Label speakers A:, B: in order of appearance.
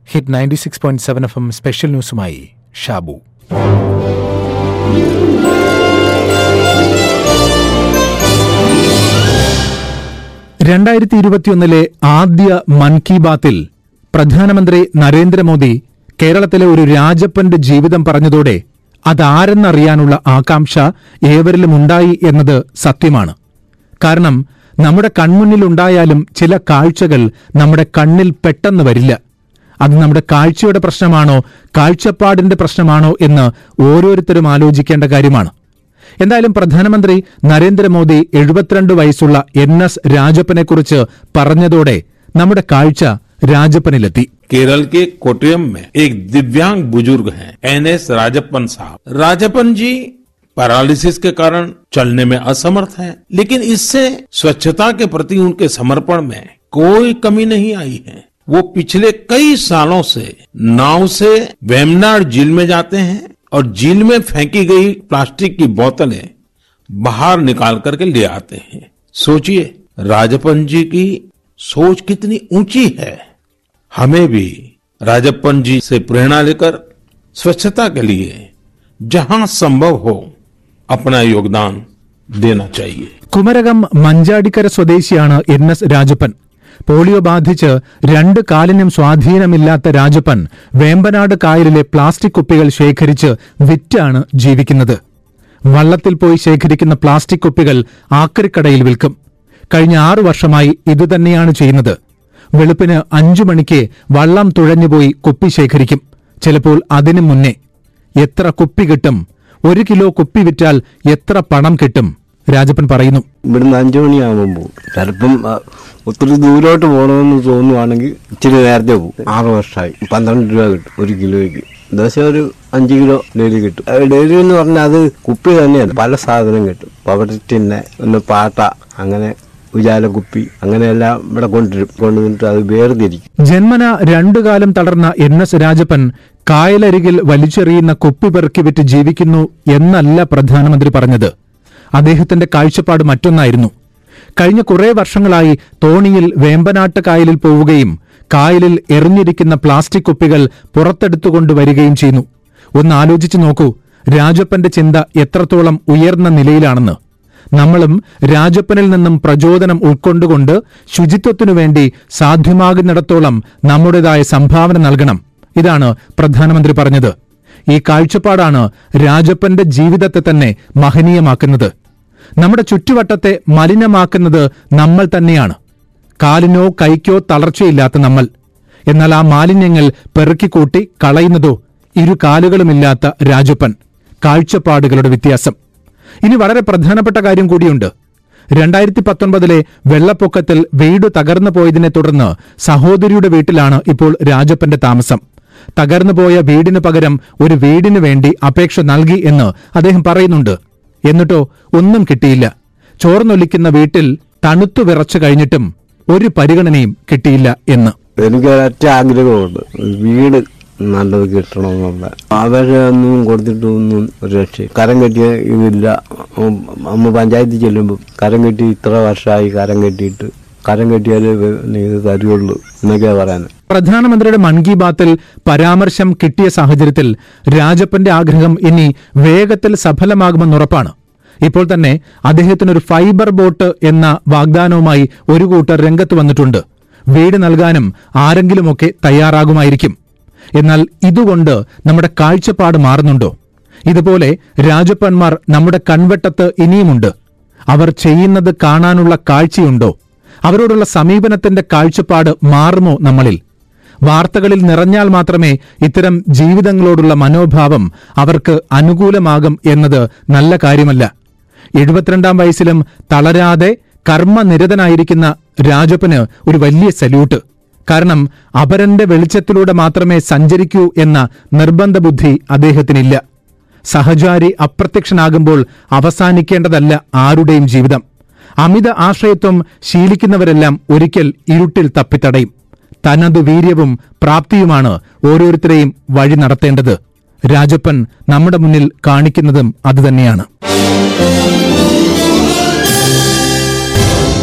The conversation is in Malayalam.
A: hit ninety six point seven F M special ന്യൂസുമായി ഷാബു രണ്ടായിരത്തി ഇരുപത്തിയൊന്നിലെ ആദ്യ മൻ കി ബാത്തിൽ പ്രധാനമന്ത്രി നരേന്ദ്രമോദി കേരളത്തിലെ ഒരു രാജപ്പന്റെ ജീവിതം പറഞ്ഞതോടെ അതാരെന്നറിയാനുള്ള ആകാംക്ഷ ഏവരിലും ഉണ്ടായി എന്നത് സത്യമാണ് കാരണം നമ്മുടെ കൺമുന്നിലുണ്ടായാലും ചില കാഴ്ചകൾ നമ്മുടെ കണ്ണിൽ പെട്ടെന്ന് വരില്ല അത് നമ്മുടെ കാഴ്ചയുടെ പ്രശ്നമാണോ കാഴ്ചപ്പാടിന്റെ പ്രശ്നമാണോ എന്ന് ഓരോരുത്തരും ആലോചിക്കേണ്ട കാര്യമാണ് എന്തായാലും പ്രധാനമന്ത്രി നരേന്ദ്രമോദി എഴുപത്തിരണ്ട് വയസ്സുള്ള എൻ എസ് രാജപ്പനെക്കുറിച്ച് പറഞ്ഞതോടെ നമ്മുടെ കാഴ്ച രാജപ്പനിലെത്തി
B: केरल के कोट्टयम में एक दिव्यांग बुजुर्ग हैं एन एस राजप्पन साहब राजप्पन जी पैरालिसिस के कारण चलने में असमर्थ हैं लेकिन इससे स्वच्छता के प्रति उनके समर्पण में कोई कमी नहीं आई है वो पिछले कई सालों से नाव से वेमनाड झील में जाते हैं और झील में फेंकी गई प्लास्टिक की बोतलें बाहर निकाल करके ले आते हैं सोचिए राजप्पन जी की सोच कितनी ऊंची है हमें भी राजप्पन जी से प्रेरणा लेकर स्वच्छता के लिए जहां संभव हो अपना योगदान देना चाहिए
A: കുമരകം മഞ്ചാടിക്കര സ്വദേശിയാണ് എൻ എസ് രാജപ്പൻ പോളിയോ ബാധിച്ച് രണ്ട് കാലിനും സ്വാധീനമില്ലാത്ത രാജപ്പൻ വേമ്പനാട് കായലിലെ പ്ലാസ്റ്റിക് കുപ്പികൾ ശേഖരിച്ച് വിറ്റാണ് ജീവിക്കുന്നത് വള്ളത്തിൽ പോയി ശേഖരിക്കുന്ന പ്ലാസ്റ്റിക് കുപ്പികൾ ആക്രിക്കടയിൽ വിൽക്കും കഴിഞ്ഞ ആറു വർഷമായി ഇതുതന്നെയാണ് ചെയ്യുന്നത് വെളുപ്പിന് അഞ്ചു മണിക്ക് വള്ളം തുഴഞ്ഞുപോയി കുപ്പി ശേഖരിക്കും ചിലപ്പോൾ അതിനു മുന്നേ എത്ര കുപ്പി കിട്ടും ഒരു കിലോ കുപ്പി വിറ്റാൽ എത്ര പണം കിട്ടും രാജപ്പൻ പറയുന്നു
C: ഇവിടുന്ന് അഞ്ചു മണിയാകുമ്പോൾ പോകും ചിലപ്പം ആ, ഒത്തിരി ദൂരോട്ട് പോകണമെന്ന് തോന്നുവാണെങ്കിൽ ഇച്ചിരി നേരത്തെ പോകും ആറ് വർഷമായി പന്ത്രണ്ട് രൂപ കിട്ടും ഒരു കിലോയ്ക്ക് ദിവസം ഒരു അഞ്ച് കിലോ ഡെയിലി കിട്ടും ആ, ഡെയിലി എന്ന് പറഞ്ഞാൽ അത് കുപ്പി തന്നെയാണ് പല സാധനം കിട്ടും പവറിറ്റിന്നെ ഒന്ന് പാട്ട അങ്ങനെ ഉജാല കുപ്പി അങ്ങനെയെല്ലാം ഇവിടെ കൊണ്ടുവരും കൊണ്ടുവന്നിട്ട് അത് വേർതിരിക്കും
A: ജന്മന രണ്ടു കാലം തളർന്ന എൻ എസ് രാജപ്പൻ കായലരികിൽ വലിച്ചെറിയുന്ന കുപ്പി പെറുക്കി വിറ്റ് ജീവിക്കുന്നു എന്നല്ല പ്രധാനമന്ത്രി പറഞ്ഞത് അദ്ദേഹത്തിന്റെ കാഴ്ചപ്പാട് മറ്റൊന്നായിരുന്നു കഴിഞ്ഞ കുറേ വർഷങ്ങളായി തോണിയിൽ വേമ്പനാട്ട് കായലിൽ പോവുകയും കായലിൽ എറിഞ്ഞിരിക്കുന്ന പ്ലാസ്റ്റിക് കുപ്പികൾ പുറത്തെടുത്തുകൊണ്ടുവരികയും ചെയ്യുന്നു ഒന്ന് ആലോചിച്ചു നോക്കൂ രാജപ്പന്റെ ചിന്ത എത്രത്തോളം ഉയർന്ന നിലയിലാണെന്ന് നമ്മളും രാജപ്പനിൽ നിന്നും പ്രചോദനം ഉൾക്കൊണ്ടുകൊണ്ട് ശുചിത്വത്തിനു വേണ്ടി സാധ്യമാകുന്നിടത്തോളം നമ്മുടേതായ സംഭാവന നൽകണം ഇതാണ് പ്രധാനമന്ത്രി പറഞ്ഞത് ഈ കാഴ്ചപ്പാടാണ് രാജപ്പന്റെ ജീവിതത്തെ തന്നെ മഹനീയമാക്കുന്നത് നമ്മുടെ ചുറ്റുവട്ടത്തെ മലിനമാക്കുന്നത് നമ്മൾ തന്നെയാണ് കാലിനോ കൈക്കോ തളർച്ചയില്ലാത്ത നമ്മൾ എന്നാൽ ആ മാലിന്യങ്ങൾ പെറുക്കിക്കൂട്ടി കളയുന്നതോ ഇരു കാലുകളുമില്ലാത്ത രാജപ്പൻ കാഴ്ചപ്പാടുകളുടെ വ്യത്യാസം ഇനി വളരെ പ്രധാനപ്പെട്ട കാര്യം കൂടിയുണ്ട് രണ്ടായിരത്തി പത്തൊൻപതിലെ വെള്ളപ്പൊക്കത്തിൽ വീട് തകർന്നു പോയതിനെ തുടർന്ന് സഹോദരിയുടെ വീട്ടിലാണ് ഇപ്പോൾ രാജപ്പന്റെ താമസം തകർന്നുപോയ വീടിനു പകരം ഒരു വീടിനു വേണ്ടി അപേക്ഷ നൽകി എന്ന് അദ്ദേഹം പറയുന്നുണ്ട് എന്നിട്ടോ ഒന്നും കിട്ടിയില്ല ചോർന്നൊലിക്കുന്ന വീട്ടിൽ തണുത്തു വിറച്ചു കഴിഞ്ഞിട്ടും ഒരു പരിഗണനയും കിട്ടിയില്ല എന്ന്
C: എനിക്ക് ഒരൊറ്റ ആഗ്രഹമുണ്ട് ഒരു വീട് നല്ലത് കിട്ടണമെന്നുള്ള അപേക്ഷ ഒന്നും കൊടുത്തിട്ടൊന്നും ഒരു രക്ഷ കരം കെട്ടിയ ഇതില്ല ഉം, അമ്മ പഞ്ചായത്തിൽ ചെല്ലുമ്പോൾ കരം കെട്ടി ഇത്ര വർഷമായി കരം കെട്ടിയിട്ട് കരം കെട്ടിയാലേ നീ ഇത് തരുള്ളൂ എന്നൊക്കെയാ പറയാൻ
A: പ്രധാനമന്ത്രിയുടെ മൻ കി ബാത്തിൽ പരാമർശം കിട്ടിയ സാഹചര്യത്തിൽ രാജപ്പന്റെ ആഗ്രഹം ഇനി വേഗത്തിൽ സഫലമാകുമെന്നുറപ്പാണ് ഇപ്പോൾ തന്നെ അദ്ദേഹത്തിനൊരു ഫൈബർ ബോട്ട് എന്ന വാഗ്ദാനവുമായി ഒരു കൂട്ടർ രംഗത്ത് വന്നിട്ടുണ്ട് വീട് നൽകാനും ആരെങ്കിലുമൊക്കെ തയ്യാറാകുമായിരിക്കും എന്നാൽ ഇതുകൊണ്ട് നമ്മുടെ കാഴ്ചപ്പാട് മാറുന്നുണ്ടോ ഇതുപോലെ രാജപ്പന്മാർ നമ്മുടെ കൺവെട്ടത്ത് ഇനിയുമുണ്ട് അവർ ചെയ്യുന്നത് കാണാനുള്ള കാഴ്ചയുണ്ടോ അവരോടുള്ള സമീപനത്തിന്റെ കാഴ്ചപ്പാട് മാറുമോ നമ്മളിൽ വാർത്തകളിൽ നിറഞ്ഞാൽ മാത്രമേ ഇത്തരം ജീവിതങ്ങളോടുള്ള മനോഭാവം അവർക്ക് അനുകൂലമാകും എന്നത് നല്ല കാര്യമല്ല എഴുപത്തിരണ്ടാം വയസ്സിലും തളരാതെ കർമ്മനിരതനായിരിക്കുന്ന രാജപ്പന് ഒരു വലിയ സല്യൂട്ട് കാരണം അപരന്റെ വെളിച്ചത്തിലൂടെ മാത്രമേ സഞ്ചരിക്കൂ എന്ന നിർബന്ധ ബുദ്ധി അദ്ദേഹത്തിനില്ല സഹചാരി അപ്രത്യക്ഷനാകുമ്പോൾ അവസാനിക്കേണ്ടതല്ല ആരുടെയും ജീവിതം അമിത ആശ്രയത്വം ശീലിക്കുന്നവരെല്ലാം ഒരിക്കൽ ഇരുട്ടിൽ തപ്പിത്തടയും തനതു വീര്യവും പ്രാപ്തിയുമാണ് ഓരോരുത്തരെയും വഴി നടത്തേണ്ടത് രാജപ്പൻ നമ്മുടെ മുന്നിൽ കാണിക്കുന്നതും അതുതന്നെയാണ്